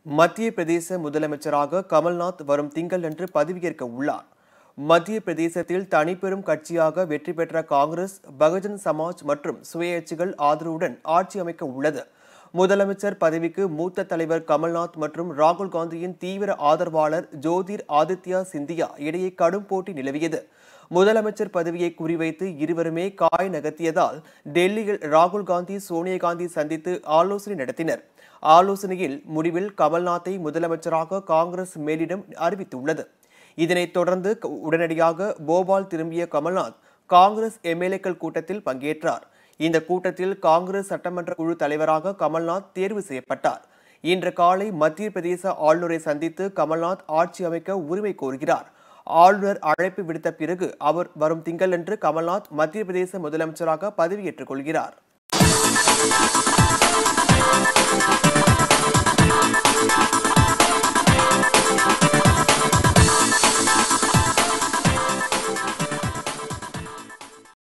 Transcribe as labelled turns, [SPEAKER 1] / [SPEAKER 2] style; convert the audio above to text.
[SPEAKER 1] மத்திய பிரதேச முதலமைச்சராக கமல்நாத் வரும் திங்களன்று பதவியேற்க உள்ளார் மத்திய பிரதேசத்தில் தனிப்பெரும் கட்சியாக வெற்றி பெற்ற காங்கிரஸ் பகுஜன் சமாஜ் மற்றும் சுயேட்சைகள் ஆதரவுடன் ஆட்சி அமைக்க உள்ளது முதலமைச்சர் பதவிக்கு மூத்த தலைவர் கமல்நாத் மற்றும் ராகுல் காந்தியின் தீவிர ஆதரவாளர் ஜோதிர் ஆதித்யா சிந்தியா இடையே கடும் போட்டி நிலவியது முதலமைச்சர் பதவியை குறிவைத்து இருவருமே காய் நகர்த்தியதால் டெல்லியில் ராகுல் காந்தி சோனியா காந்தி சந்தித்து ஆலோசனை நடத்தினர் ஆலோசனையில் முடிவில் கமல்நாத்தை முதலமைச்சராக காங்கிரஸ் மேலிடம் அறிவித்துள்ளது இதனைத் தொடர்ந்து உடனடியாக போபால் திரும்பிய கமல்நாத் காங்கிரஸ் எம்எல்ஏக்கள் கூட்டத்தில் பங்கேற்றார் இந்த கூட்டத்தில் காங்கிரஸ் சட்டமன்ற குழு தலைவராக கமல்நாத் தேர்வு செய்யப்பட்டார் இன்று காலை மத்திய பிரதேச ஆளுநரை சந்தித்து கமல்நாத் ஆட்சி அமைக்க உரிமை கோருகிறார் ஆளுநர் அழைப்பு விடுத்த பிறகு அவர் வரும் திங்களன்று கமல்நாத் மத்திய பிரதேச முதலமைச்சராக பதவியேற்றுக் கொள்கிறார்